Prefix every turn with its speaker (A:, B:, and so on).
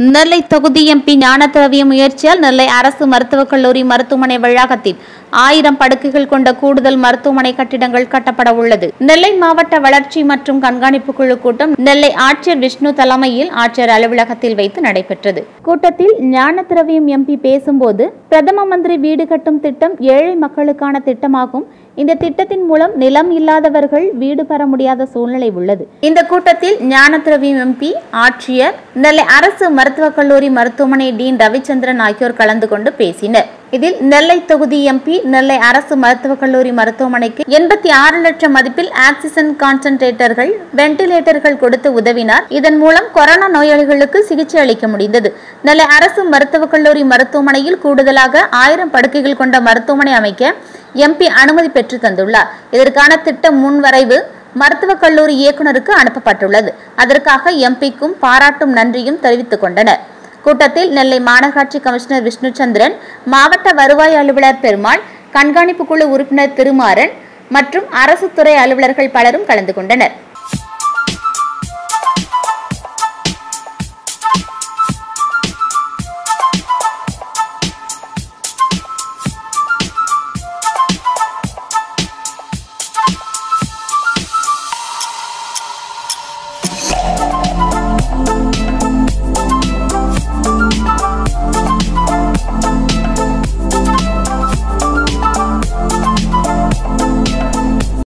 A: நெல்லை தொகுதி எம்பி ஞானத்திரவிய முயற்சியால் நெல்லை அரசு மருத்துவக் கல்லூரி மருத்துவமனை வளாகத்தில் ஆயிரம் படுக்கைகள் கொண்ட கூடுதல் மருத்துவமனை கட்டிடங்கள் கட்டப்பட உள்ளது நெல்லை மாவட்ட வளர்ச்சி மற்றும் கண்காணிப்பு குழு கூட்டம் நெல்லை ஆட்சியர் விஷ்ணு தலைமையில் ஆட்சியர் அலுவலகத்தில் வைத்து நடைபெற்றது கூட்டத்தில் ஞானத்திரவியம் எம்பி பேசும்போது பிரதம மந்திரி வீடு கட்டும் திட்டம் ஏழை மக்களுக்கான திட்டமாகும் இந்த திட்டத்தின் மூலம் நிலம் இல்லாதவர்கள் வீடு பெற முடியாத சூழ்நிலை உள்ளது இந்த கூட்டத்தில் ஞானத்திரவியம் எம்பி ஆட்சியர் நெல்லை அரசு மருத்துவக் கல்லூரி மருத்துவமனை டீன் ரவிச்சந்திரன் ஆகியோர் கலந்து கொண்டு பேசினர் இதில் நெல்லை தொகுதி எம்பி நெல்லை அரசு மருத்துவக் கல்லூரி மருத்துவமனைக்கு எண்பத்தி ஆறு லட்சம் மதிப்பில் ஆக்சிஜன் கான்சன்ட்ரேட்டர்கள் வென்டிலேட்டர்கள் கொடுத்து உதவினார் இதன் மூலம் கொரோனா நோயாளிகளுக்கு சிகிச்சை அளிக்க முடிந்தது நெல்லை அரசு மருத்துவக் கல்லூரி மருத்துவமனையில் கூடுதலாக ஆயிரம் படுக்கைகள் கொண்ட மருத்துவமனை அமைக்க எம்பி அனுமதி பெற்று தந்துள்ளார் இதற்கான திட்ட முன்வரைவு மருத்துவக் கல்லூரி இயக்குநருக்கு அனுப்பப்பட்டுள்ளது அதற்காக எம்பிக்கும் பாராட்டும் நன்றியும் தெரிவித்துக் கொண்டனர் கூட்டத்தில் நெல்லை மாநகராட்சி கமிஷனர் விஷ்ணுச்சந்திரன் மாவட்ட வருவாய் அலுவலர் பெருமாள் கண்காணிப்பு குழு உறுப்பினர் திருமாறன் மற்றும் அரசு துறை அலுவலர்கள் பலரும் கலந்து கொண்டனர்